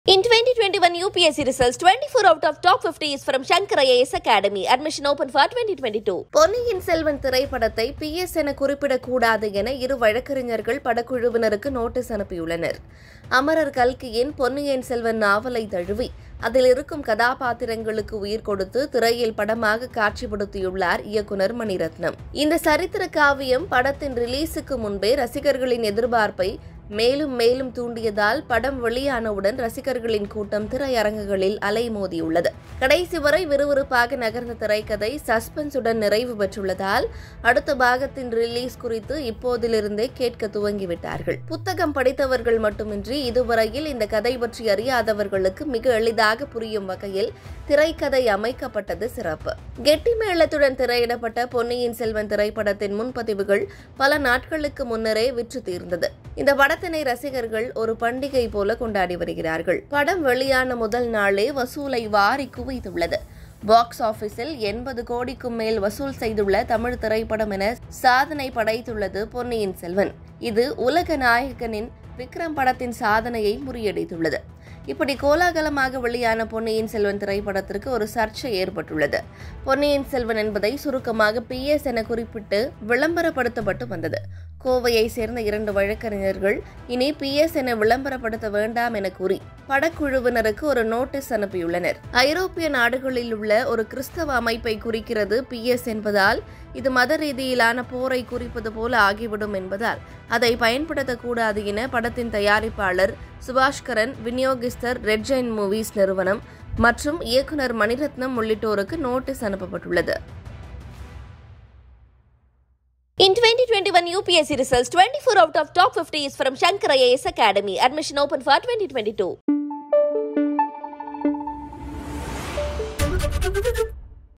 In 2021 UPSC results, 24 out of top 50 is from Shankar IAS Academy. Admission open for 2022. பொன்னியின் செல்வன் திரைப்படத்தை B S என குறிப்பிடக்கூடாது என இரு வழக்கறிஞர்கள் படக்குழுவினருக்கு notice அனுப்பியுள்ளனர் அமரர் கல்கியின் பொன்னியின் செல்வன் நாவலை தழுவி அதில் இருக்கும் கதாபாத்திரங்களுக்கு உயிர் கொடுத்து திரையில் படமாக காட்சிப்படுத்தியுள்ளார் இயக்குனர் மணிரத்னம் இந்த சரித்திர காவியம் படத்தின் ரிலீஸுக்கு முன்பே ரசிகர்களின் எதிர்பார்ப்பை மேலும் மேலும் தூண்டியதால் படம் வெளியானவுடன் ரசிகர்களின் கூட்டம் திரையரங்குகளில் அலைமோதியுள்ளது கடைசி வரை விறுவிறுப்பாக நகர்ந்த திரைக்கதை சஸ்பென்ஸுடன் நிறைவு பெற்றுள்ளதால் அடுத்த பாகத்தின் ரிலீஸ் குறித்து இப்போதிலிருந்தே கேட்க துவங்கிவிட்டார்கள் புத்தகம் படித்தவர்கள் மட்டுமின்றி இதுவரையில் இந்த கதை பற்றி அறியாதவர்களுக்கு மிக எளிதாக புரியும் வகையில் திரைக்கதை அமைக்கப்பட்டது சிறப்பு கெட்டி மேளத்துடன் திரையிடப்பட்ட பொன்னியின் செல்வன் திரைப்படத்தின் முன்பதிவுகள் பல நாட்களுக்கு முன்னரே விற்று தீர்ந்தது இந்த படத்தினை ரசிகர்கள் ஒரு பண்டிகை போல கொண்டாடி வருகிறார்கள் படம் வெளியான முதல் நாளே வசூலை வாரி குவித்துள்ளது பாக்ஸ் ஆபீஸில் எண்பது கோடிக்கும் மேல் வசூல் செய்துள்ள தமிழ் திரைப்படம் என சாதனை படைத்துள்ளது பொன்னியின் செல்வன் இது உலக நாயகனின் விக்ரம் படத்தின் சாதனையை முறியடித்துள்ளது இப்படி கோலாகலமாக வெளியான பொன்னியின் செல்வன் திரைப்படத்திற்கு ஒரு சர்ச்சை ஏற்பட்டுள்ளது பொன்னியின் செல்வன் என்பதை சுருக்கமாக பி எஸ் என குறிப்பிட்டு விளம்பரப்படுத்தப்பட்டு வந்தது கோவையை சேர்ந்த இரண்டு வழக்கறிஞர்கள் இனி பி எஸ் என விளம்பரப்படுத்த வேண்டாம் என கூறி படக்குழுவினருக்கு ஒரு நோட்டீஸ் அனுப்பியுள்ளனர் ஐரோப்பிய நாடுகளில் உள்ள ஒரு கிறிஸ்தவ அமைப்பை குறிக்கிறது பி எஸ் என்பதால் இது மத ரீதியிலான போரை குறிப்பது போல ஆகிவிடும் என்பதால் அதை பயன்படுத்தக்கூடாது என படத்தின் தயாரிப்பாளர் சுபாஷ்கரன் விநியோகிஸ்தர் ரெட் ஜெயின் மூவிஸ் நிறுவனம் மற்றும் இயக்குனர் மணிரத்னம் உள்ளிட்டோருக்கு நோட்டீஸ் அனுப்பப்பட்டுள்ளது In 2021 UPSC results, 24 out of top 50 is from Shankar IAS Academy. Admission open for 2022.